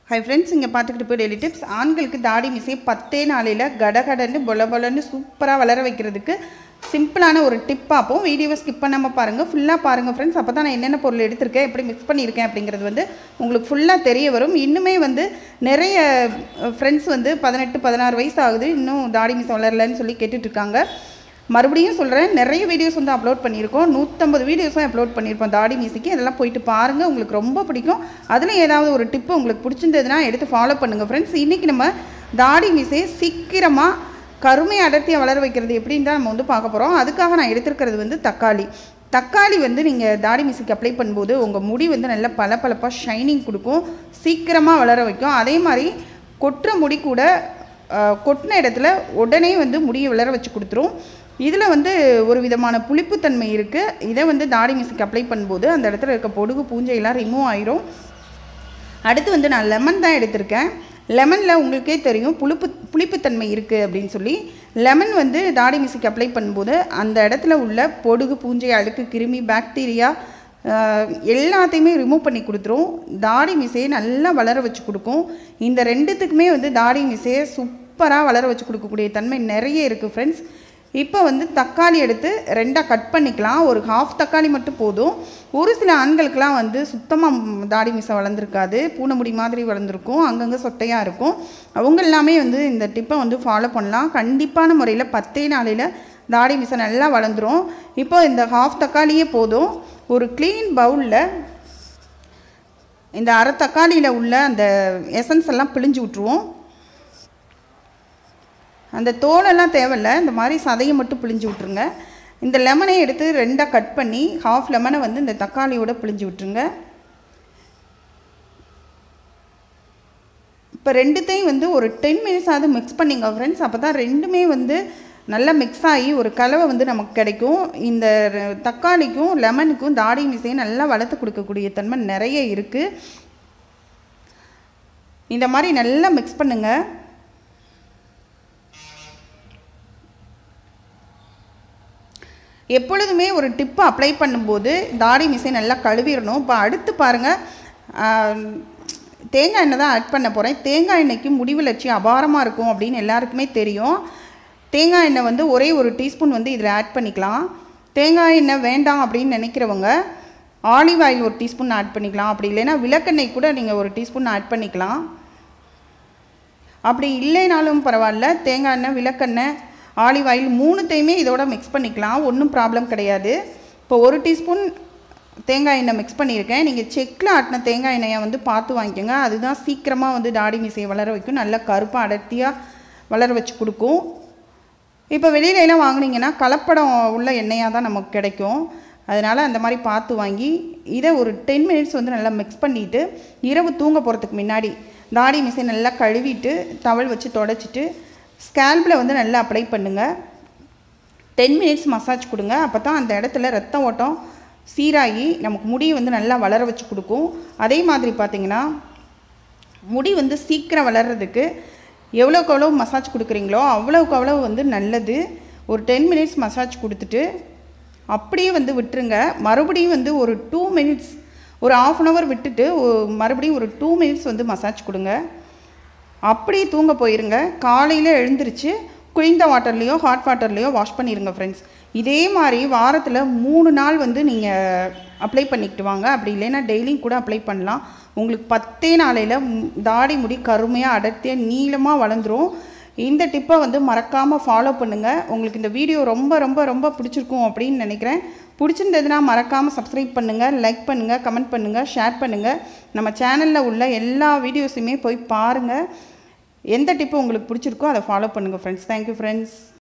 hi friends இங்கே பார்த்துக்கிட்டு போய் டெய்லி டிப்ஸ் ஆண்களுக்கு தாடி மிசையை பத்தே நாளையில் கடகடன்னு பொல பொலன்னு சூப்பராக வளர வைக்கிறதுக்கு சிம்பிளான ஒரு டிப் பார்ப்போம் வீடியோவை ஸ்கிப் பண்ணாமல் பாருங்கள் ஃபுல்லாக பாருங்கள் ஃப்ரெண்ட்ஸ் அப்போ தான் நான் என்னென்ன பொருள் எடுத்திருக்கேன் எப்படி மிக்ஸ் பண்ணியிருக்கேன் அப்படிங்கிறது வந்து உங்களுக்கு ஃபுல்லாக தெரிய வரும் இன்னுமே வந்து நிறைய ஃப்ரெண்ட்ஸ் வந்து பதினெட்டு பதினாறு வயசு ஆகுது இன்னும் தாடி மிசை வளரலன்னு சொல்லி கேட்டுட்டு இருக்காங்க மறுபடியும் சொல்கிறேன் நிறைய வீடியோஸ் வந்து அப்லோட் பண்ணியிருக்கோம் நூற்றம்பது வீடியோஸும் அப்லோட் பண்ணியிருப்போம் தாடி மியூசிக்கு இதெல்லாம் போயிட்டு பாருங்கள் உங்களுக்கு ரொம்ப பிடிக்கும் அதில் ஏதாவது ஒரு டிப்பு உங்களுக்கு பிடிச்சிருந்ததுன்னா எடுத்து ஃபாலோ பண்ணுங்கள் ஃப்ரெண்ட்ஸ் இன்றைக்கி நம்ம தாடி மிசையை சீக்கிரமாக கருமை அடர்த்தியை வளர வைக்கிறது எப்படின்னு தான் நம்ம வந்து பார்க்க போகிறோம் அதுக்காக நான் எடுத்திருக்கிறது வந்து தக்காளி தக்காளி வந்து நீங்கள் தாடி மிசிக்கு அப்ளை பண்ணும்போது உங்கள் முடி வந்து நல்ல பளபளப்பாக ஷைனிங் கொடுக்கும் சீக்கிரமாக வளர வைக்கும் அதே மாதிரி கொட்டுற முடி கூட அஹ், கொட்டின இடத்துல உடனே வந்து முடியை வளர வச்சு கொடுத்துரும் இதில் வந்து ஒரு விதமான புளிப்புத்தன்மை இருக்குது இதை வந்து தாடி மிசிக்கு அப்ளை பண்ணும்போது அந்த இடத்துல இருக்க பொடுகு பூஞ்சையெல்லாம் ரிமூவ் ஆயிரும் அடுத்து வந்து நான் லெமன் தான் எடுத்திருக்கேன் லெமனில் உங்களுக்கே தெரியும் புளிப்பு புளிப்புத்தன்மை இருக்குது அப்படின்னு சொல்லி லெமன் வந்து தாடி மிசிக்கு அப்ளை பண்ணும்போது அந்த இடத்துல உள்ள பொடுகு பூஞ்சை அழுக்கு கிருமி பாக்டீரியா ஆஹ், எல்லாத்தையுமே ரிமூவ் பண்ணி கொடுத்துரும் தாடி மிசையை நல்லா வளர வச்சு கொடுக்கும் இந்த ரெண்டுத்துக்குமே வந்து தாடி மிசையை சூப்பராக வளர வச்சு கொடுக்கக்கூடிய தன்மை நிறைய இருக்குது ஃப்ரெண்ட்ஸ் இப்போ வந்து தக்காளி எடுத்து ரெண்டாக கட் பண்ணிக்கலாம் ஒரு ஹாஃப் தக்காளி மட்டும் போதும் ஒரு சில ஆண்களுக்கெலாம் வந்து சுத்தமாக தாடி மிசை வளர்ந்துருக்காது பூனைமுடி மாதிரி வளர்ந்துருக்கும் அங்கங்கே சொட்டையாக இருக்கும் அவங்க எல்லாமே வந்து இந்த டிப்பை வந்து ஃபாலோ பண்ணலாம் கண்டிப்பான முறையில் பத்தே நாளையில் தாடி மிசை நல்லா வளர்ந்துரும் இப்போ இந்த ஹாஃப் தக்காளியே போதும் ஒரு க்ளீன் பவுலில் இந்த அரை தக்காளியில் உள்ள அந்த எசன்ஸ் எல்லாம் பிழிஞ்சு விட்ருவோம் அந்த தோலெல்லாம் தேவையில்ல இந்த மாதிரி சதையை மட்டும் பிழிஞ்சு விட்ருங்க இந்த லெமனை எடுத்து ரெண்டாக கட் பண்ணி ஹாஃப் லெமனை வந்து இந்த தக்காளியோட பிழிஞ்சு விட்ருங்க இப்போ ரெண்டுத்தையும் வந்து ஒரு டென் மினிட்ஸ் ஆகுது மிக்ஸ் பண்ணிங்க ஃப்ரெண்ட்ஸ் அப்போ தான் ரெண்டுமே வந்து நல்லா மிக்ஸ் ஆகி ஒரு கலவை வந்து நமக்கு கிடைக்கும் இந்த ர- தக்காளிக்கும் லெமனுக்கும் தாடி மிசையும் நல்லா வளர்த்து கொடுக்கக்கூடிய தன்மை நிறைய இருக்குது இந்த மாதிரி நல்லா மிக்ஸ் பண்ணுங்கள் எப்பொழுதுமே ஒரு டிப்பு அப்ளை பண்ணும்போது தாடி மிசை நல்லா கழுவிடணும் இப்போ அடுத்து பாருங்கள் தேங்காய் எண்ணெய் தான் ஆட் பண்ண போகிறேன் தேங்காய் எண்ணெய்க்கு முடி வளர்ச்சி அபாரமாக இருக்கும் அப்படின்னு எல்லாருக்குமே தெரியும் தேங்காய் எண்ணெய் வந்து ஒரே ஒரு டீஸ்பூன் வந்து இதில் ஆட் பண்ணிக்கலாம் தேங்காய் எண்ணெய் வேண்டாம் அப்படின்னு நினைக்கிறவங்க ஆலிவ் ஆயில் ஒரு டீஸ்பூன் ஆட் பண்ணிக்கலாம் அப்படி இல்லைன்னா விளக்கெண்ணெய் கூட நீங்கள் ஒரு டீஸ்பூன் ஆட் பண்ணிக்கலாம் அப்படி இல்லைனாலும் பரவாயில்ல தேங்காய் எண்ணெய் விளக்கெண்ணெய் ஆலிவ் ஆயில் மூணுத்தையுமே இதோட மிக்ஸ் பண்ணிக்கலாம் ஒன்றும் ப்ராப்ளம் கிடையாது இப்போ ஒரு டீஸ்பூன் தேங்காய் எண்ணெய் மிக்ஸ் பண்ணியிருக்கேன் நீங்கள் செக்கில் ஆட்டின தேங்காய் எண்ணெயை வந்து பார்த்து வாங்கிக்கோங்க அதுதான் சீக்கிரமாக வந்து தாடி மீசையை வளர வைக்கும் நல்லா கருப்பாக அடர்த்தியாக வளர வச்சு கொடுக்கும் இப்போ வெளியில எல்லாம் வாங்குனீங்கன்னா கலப்படம் உள்ள எண்ணெயாக தான் நமக்கு கிடைக்கும் அதனால் அந்த மாதிரி பார்த்து வாங்கி இதை ஒரு டென் மினிட்ஸ் வந்து நல்லா மிக்ஸ் பண்ணிவிட்டு இரவு தூங்க போகிறதுக்கு முன்னாடி தாடி மிசை நல்லா கழுவிட்டு டவல் வச்சு தொடச்சிட்டு ஸ்கேல்பில் வந்து நல்லா அப்ளை பண்ணுங்கள் டென் மினிட்ஸ் மசாஜ் கொடுங்க அப்போ தான் அந்த இடத்துல ரத்த ஓட்டம் சீராகி நமக்கு முடி வந்து நல்லா வளர வச்சு கொடுக்கும் அதே மாதிரி பார்த்தீங்கன்னா முடி வந்து சீக்கிரம் வளர்கிறதுக்கு எவ்வளோக்கு எவ்வளோ மசாஜ் கொடுக்குறீங்களோ அவ்வளோக்கு அவ்வளோ வந்து நல்லது ஒரு டென் மினிட்ஸ் மசாஜ் கொடுத்துட்டு அப்படியே வந்து விட்டுருங்க மறுபடியும் வந்து ஒரு டூ மினிட்ஸ் ஒரு ஆஃப் அன் ஹவர் விட்டுட்டு ஒ- மறுபடியும் ஒரு டூ மினிட்ஸ் வந்து மசாஜ் கொடுங்க அப்படியே தூங்க போயிருங்க காலையில் எழுந்திருச்சு குளிர்ந்த வாட்டர்லேயோ ஹாட் வாட்டர்லேயோ வாஷ் பண்ணிடுங்க ஃப்ரெண்ட்ஸ் இதே மாதிரி வாரத்தில் மூணு நாள் வந்து நீங்கள் அப்ளை பண்ணிக்கிட்டு வாங்க அப்படி இல்லைன்னா டெய்லியும் கூட அப்ளை பண்ணலாம் உங்களுக்கு பத்தே நாளையில் ம், தாடி முடி கருமையாக அடர்த்தியாக நீளமாக வளர்ந்துரும் இந்த டிப்பை வந்து மறக்காமல் ஃபாலோ பண்ணுங்கள் உங்களுக்கு இந்த வீடியோ ரொம்ப ரொம்ப ரொம்ப பிடிச்சிருக்கும் அப்படின்னு நினைக்கிறேன் பிடிச்சிருந்ததுன்னா மறக்காமல் சப்ஸ்கிரைப் பண்ணுங்கள் லைக் பண்ணுங்கள் கமெண்ட் பண்ணுங்கள் ஷேர் பண்ணுங்கள் நம்ம சேனலில் உள்ள எல்லா வீடியோஸுமே போய் பாருங்கள் எந்த டிப்பு உங்களுக்கு பிடிச்சிருக்கோ அதை ஃபாலோ பண்ணுங்கள் ஃப்ரெண்ட்ஸ் தேங்க்யூ ஃப்ரெண்ட்ஸ்